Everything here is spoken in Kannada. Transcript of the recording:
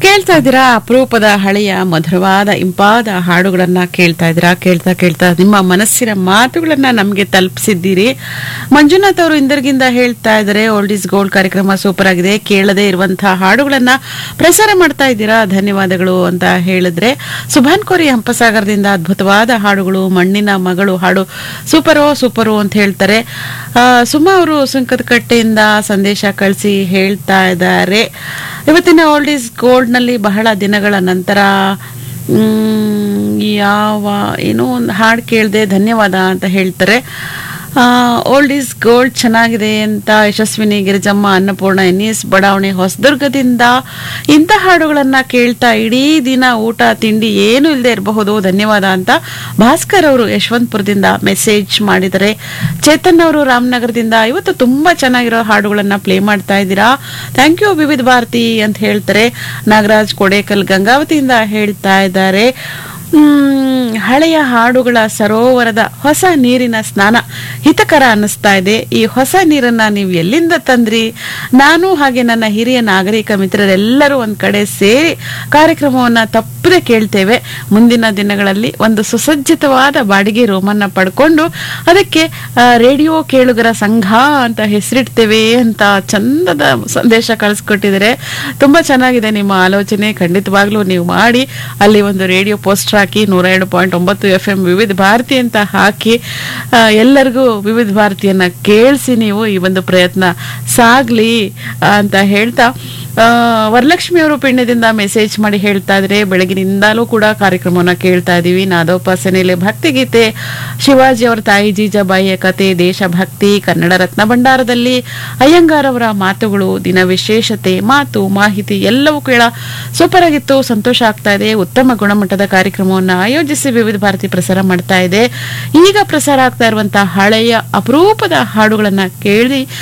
ಕೇಳ್ತಾ ಇದ್ದೀರಾ ಅಪರೂಪದ ಹಳೆಯ ಮಧುರವಾದ ಇಂಪಾದ ಹಾಡುಗಳನ್ನ ಕೇಳ್ತಾ ಇದ್ದೀರಾ ಕೇಳ್ತಾ ಕೇಳ್ತಾ ನಿಮ್ಮ ಮನಸ್ಸಿನ ಮಾತುಗಳನ್ನ ನಮಗೆ ತಲುಪಿಸಿದ್ದೀರಿ ಮಂಜುನಾಥ್ ಅವರು ಇಂದರ್ಗಿಂದ ಹೇಳ್ತಾ ಇದ್ದಾರೆ ಓಲ್ಡ್ ಇಸ್ ಗೋಲ್ಡ್ ಕಾರ್ಯಕ್ರಮ ಸೂಪರ್ ಆಗಿದೆ ಕೇಳದೇ ಇರುವಂತಹ ಹಾಡುಗಳನ್ನ ಪ್ರಸಾರ ಮಾಡ್ತಾ ಇದ್ದೀರಾ ಧನ್ಯವಾದಗಳು ಅಂತ ಹೇಳಿದ್ರೆ ಸುಭಾನ್ ಕೋರಿ ಹಂಪಸಾಗರದಿಂದ ಅದ್ಭುತವಾದ ಹಾಡುಗಳು ಮಣ್ಣಿನ ಮಗಳು ಹಾಡು ಸೂಪರೋ ಸೂಪರು ಅಂತ ಹೇಳ್ತಾರೆ ಆ, ಸುಮಾ ಅವರು ಸುಂಕದಕಟ್ಟೆಯಿಂದ ಸಂದೇಶ ಕಳಿಸಿ ಹೇಳ್ತಾ ಇದ್ದಾರೆ ಇವತ್ತಿನ ಓಲ್ಡ್ ಈಸ್ ಗೋಲ್ಡ್ ನಲ್ಲಿ ಬಹಳ ದಿನಗಳ ನಂತರ ಮ್, ಯಾವ ಏನೋ ಒಂದು ಹಾಡು ಕೇಳಿದೆ ಧನ್ಯವಾದ ಅಂತ ಹೇಳ್ತಾರೆ ಓಲ್ಡ್ ಈಸ್ ಗೋಲ್ಡ್ ಚೆನ್ನಾಗಿದೆ ಅಂತ ಯಶಸ್ವಿನಿ ಗಿರಿಜಮ್ಮ ಅನ್ನಪೂರ್ಣ ಎನ್ ಎಸ್ ಬಡಾವಣೆ ಹೊಸದುರ್ಗದಿಂದ ಇಂಥ ಹಾಡುಗಳನ್ನ ಕೇಳ್ತಾ ಇಡೀ ದಿನ ಊಟ ತಿಂಡಿ ಏನು ಇಲ್ಲದೆ ಇರಬಹುದು ಧನ್ಯವಾದ ಅಂತ ಭಾಸ್ಕರ್ ಅವರು ಯಶವಂತಪುರದಿಂದ ಮೆಸೇಜ್ ಮಾಡಿದ್ದಾರೆ ಚೇತನ್ ಅವರು ರಾಮನಗರದಿಂದ ಇವತ್ತು ತುಂಬಾ ಚೆನ್ನಾಗಿರೋ ಹಾಡುಗಳನ್ನ ಪ್ಲೇ ಮಾಡ್ತಾ ಇದ್ದೀರಾ ಥ್ಯಾಂಕ್ ಯು ವಿವಿಧ ಭಾರತಿ ಅಂತ ಹೇಳ್ತಾರೆ ನಾಗರಾಜ್ ಕೊಡೇಕಲ್ ಗಂಗಾವತಿಯಿಂದ ಹೇಳ್ತಾ ಇದ್ದಾರೆ ಮ್, ಹಳೆಯ ಹಾಡುಗಳ ಸರೋವರದ ಹೊಸ ನೀರಿನ ಸ್ನಾನ ಹಿತಕರ ಅನ್ನಿಸ್ತಾ ಇದೆ ಈ ಹೊಸ ನೀರನ್ನ ನೀವು ಎಲ್ಲಿಂದ ತಂದ್ರಿ ನಾನು ಹಾಗೆ ನನ್ನ ಹಿರಿಯ ನಾಗರಿಕ ಮಿತ್ರರೆಲ್ಲರೂ ಒಂದ್ ಕಡೆ ಸೇರಿ ಕಾರ್ಯಕ್ರಮವನ್ನ ತಪ್ಪದೆ ಕೇಳ್ತೇವೆ ಮುಂದಿನ ದಿನಗಳಲ್ಲಿ ಒಂದು ಸುಸಜ್ಜಿತವಾದ ಬಾಡಿಗೆ ರೂಮನ್ನ ಪಡ್ಕೊಂಡು ಅದಕ್ಕೆ ಆ, ರೇಡಿಯೋ ಕೇಳುಗರ ಸಂಘ ಅಂತ ಹೆಸರಿಡ್ತೇವೆ ಅಂತ ಚಂದದ ಸಂದೇಶ ಕಳಿಸ್ಕೊಟ್ಟಿದ್ದಾರೆ ತುಂಬಾ ಚೆನ್ನಾಗಿದೆ ನಿಮ್ಮ ಆಲೋಚನೆ ಖಂಡಿತವಾಗ್ಲೂ ನೀವು ಮಾಡಿ ಅಲ್ಲಿ ಒಂದು ರೇಡಿಯೋ ಪೋಸ್ಟರ್ ಹಾಕಿ ನೂರ ಎರಡು ಪಾಯಿಂಟ್ ಒಂಬತ್ತು ಎಫ್ ಎಂ ವಿವಿಧ ಭಾರತಿ ಅಂತ ಹಾಕಿ ಆ, ಎಲ್ಲರಿಗೂ ವಿವಿಧ ಭಾರತಿಯನ್ನ ಕೇಳಿಸಿ ನೀವು ಈ ಒಂದು ಪ್ರಯತ್ನ ಸಾಗ್ಲಿ ಆ, ಅಂತ ಹೇಳ್ತಾ ಆ, ವರಲಕ್ಷ್ಮಿ ಅವರು ಪಿಣ್ಯದಿಂದ ಮೆಸೇಜ್ ಮಾಡಿ ಹೇಳ್ತಾ ಇದ್ರೆ ಬೆಳಗಿನಿಂದಲೂ ಕೂಡ ಕಾರ್ಯಕ್ರಮವನ್ನ ಕೇಳ್ತಾ ಇದೀವಿ ನಾದೋಪಾಸನೆಯಲ್ಲಿ ಭಕ್ತಿಗೀತೆ ಶಿವಾಜಿ ಅವರ ತಾಯಿ ಜೀಜಾಬಾಯಿಯ ಕತೆ ದೇಶಭಕ್ತಿ ಕನ್ನಡ ರತ್ನ ಭಂಡಾರದಲ್ಲಿ ಅಯ್ಯಂಗಾರ್ ಅವರ ಮಾತುಗಳು ದಿನ ವಿಶೇಷತೆ ಮಾತು ಮಾಹಿತಿ ಎಲ್ಲವೂ ಕೇಳ ಸೂಪರ್ ಆಗಿತ್ತು ಸಂತೋಷ ಆಗ್ತಾ ಇದೆ ಉತ್ತಮ ಗುಣಮಟ್ಟದ ಕಾರ್ಯಕ್ರಮವನ್ನು ಆಯೋಜಿಸಿ ವಿವಿಧ ಭಾರತಿ ಪ್ರಸಾರ ಮಾಡ್ತಾ ಇದೆ ಈಗ ಪ್ರಸಾರ ಆಗ್ತಾ ಇರುವಂತಹ ಹಳೆಯ ಅಪರೂಪದ ಹಾಡುಗಳನ್ನ ಕೇಳಿ